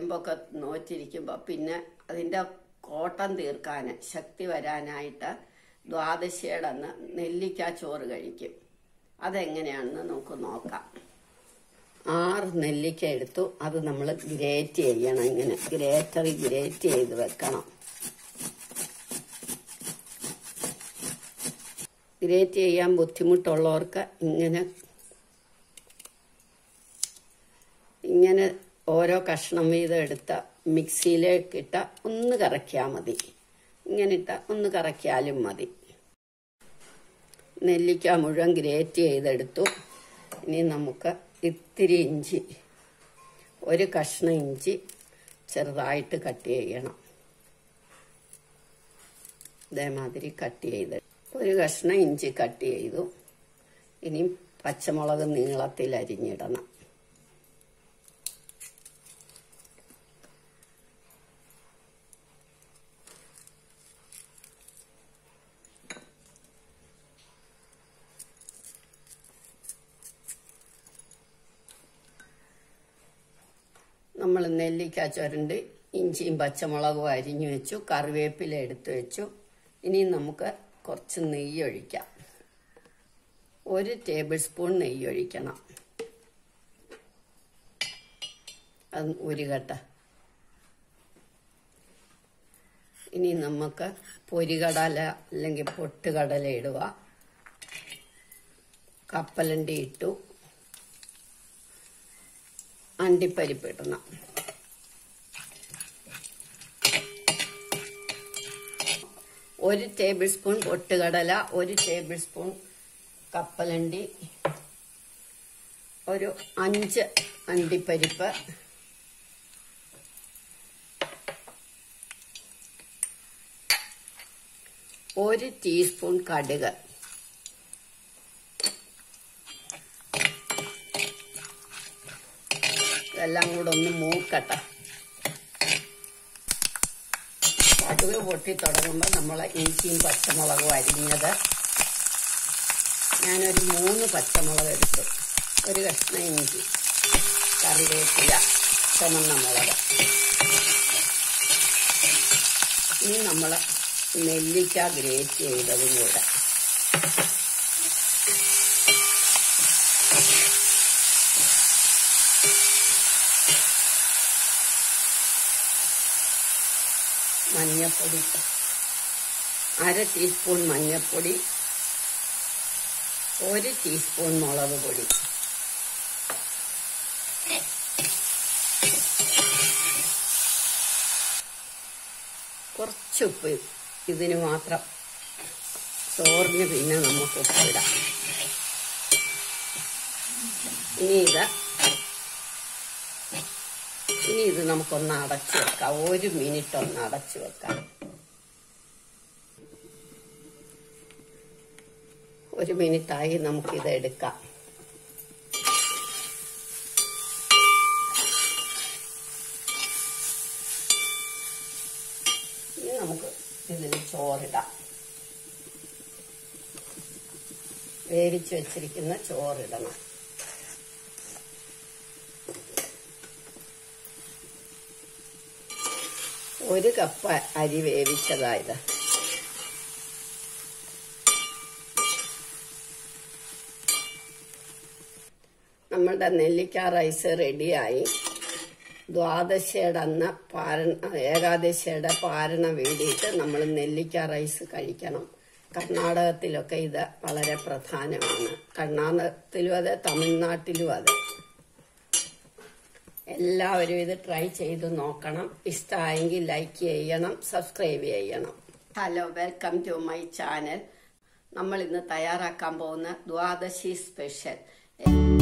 നോയമ്പൊക്കെ നോറ്റിരിക്കുമ്പോൾ പിന്നെ അതിന്റെ കോട്ടം തീർക്കാൻ ശക്തി വരാനായിട്ട് ദ്വാദശിയുടെ അന്ന് നെല്ലിക്ക ചോറ് കഴിക്കും അതെങ്ങനെയാണെന്ന് നമുക്ക് നോക്കാം ആറ് നെല്ലിക്ക എടുത്തു അത് നമ്മൾ ഗ്രേറ്റ് ചെയ്യണം ഇങ്ങനെ ഗ്രേറ്ററിൽ ഗ്രേറ്റ് ചെയ്ത് വെക്കണം ഗ്രേറ്റ് ചെയ്യാൻ ബുദ്ധിമുട്ടുള്ളവർക്ക് ഇങ്ങനെ ഇങ്ങനെ ഓരോ കഷ്ണം വീതം എടുത്ത മിക്സിയിലേക്ക് ഇട്ട ഒന്ന് കറക്കിയാൽ മതി ഇങ്ങനെ ഇട്ട ഒന്ന് കറക്കിയാലും മതി നെല്ലിക്ക മുഴുവൻ ഗ്രേറ്റ് ചെയ്തെടുത്തു ഇനി നമുക്ക് ഇത്തിരി ഇഞ്ചി ഒരു കഷ്ണം ഇഞ്ചി ചെറുതായിട്ട് കട്ട് ചെയ്യണം ഇതേമാതിരി കട്ട് ചെയ്ത് ഒരു കഷ്ണം ഇഞ്ചി കട്ട് ചെയ്തു ഇനി പച്ചമുളക് നീളത്തിൽ അരിഞ്ഞിടണം നമ്മൾ നെല്ലിക്ക ചുരണ്ട് ഇഞ്ചിയും പച്ചമുളകും അരിഞ്ഞു വെച്ചു കറിവേപ്പില എടുത്തു വെച്ചു ഇനി നമുക്ക് കുറച്ച് നെയ്യ് ഒഴിക്കാം ഒരു ടേബിൾ സ്പൂൺ നെയ്യ് ഒഴിക്കണം അത് ഒരു കട്ട ഇനി നമുക്ക് പൊരികടല അല്ലെങ്കിൽ പൊട്ടുകടല ഇടുക കപ്പലണ്ടി ഇട്ടു അണ്ടിപ്പരിപ്പ് ഇടണം ഒരു ടേബിൾ സ്പൂൺ പൊട്ടുകടല ഒരു ടേബിൾ സ്പൂൺ കപ്പലണ്ടി ഒരു അഞ്ച് അണ്ടിപ്പരിപ്പ് ഒരു ടീസ്പൂൺ കടുക് ഇതെല്ലാം കൂടെ ഒന്ന് മൂക്കട്ടെ കടുക് പൊട്ടി തുടങ്ങുമ്പോൾ നമ്മൾ ഇഞ്ചിയും പച്ചമുളകും അരിഞ്ഞത് ഞാനൊരു മൂന്ന് പച്ചമുളക് എടുത്തു ഒരു കഷ്ണം ഇഞ്ചി കറിവേപ്പില ചുമന്ന മുളക് ഇനി നമ്മൾ നെല്ലിക്ക ഗ്രേറ്റ് ചെയ്തതും കൂടെ മഞ്ഞപ്പൊടി അര ടീസ്പൂൺ മഞ്ഞപ്പൊടി ഒരു ടീസ്പൂൺ മുളക് പൊടി കുറച്ച് ഉപ്പ് ഇതിന് മാത്രം ചോറിന് പിന്നെ നമുക്ക് ഉപ്പിടാം ഇനി ഇത് ഇനി ഇത് നമുക്കൊന്ന് അടച്ചു വെക്കാം ഒരു മിനിറ്റ് ഒന്ന് അടച്ചു വെക്കാം ഒരു മിനിറ്റായി നമുക്കിത് എടുക്കാം ഇനി നമുക്ക് ഇതിൽ ചോറിടാം വേവിച്ച് വെച്ചിരിക്കുന്ന ചോറിടണം ഒരു കപ്പ് അരി വേവിച്ചതായത് നമ്മളുടെ നെല്ലിക്ക റൈസ് റെഡിയായി ദ്വാദശയുടെ അന്ന് പാരണ ഏകാദശിയുടെ പാരണ വേണ്ടിയിട്ട് നമ്മൾ നെല്ലിക്ക റൈസ് കഴിക്കണം കർണാടകത്തിലൊക്കെ ഇത് വളരെ പ്രധാനമാണ് കർണാടകത്തിലും അതെ തമിഴ്നാട്ടിലും അതെ എല്ലാവരും ഇത് ട്രൈ ചെയ്ത് നോക്കണം ഇഷ്ടമായെങ്കിൽ ലൈക്ക് ചെയ്യണം സബ്സ്ക്രൈബ് ചെയ്യണം hello welcome to my channel നമ്മൾ ഇന്ന് തയ്യാറാക്കാൻ പോകുന്ന ദ്വാദശി സ്പെഷ്യൽ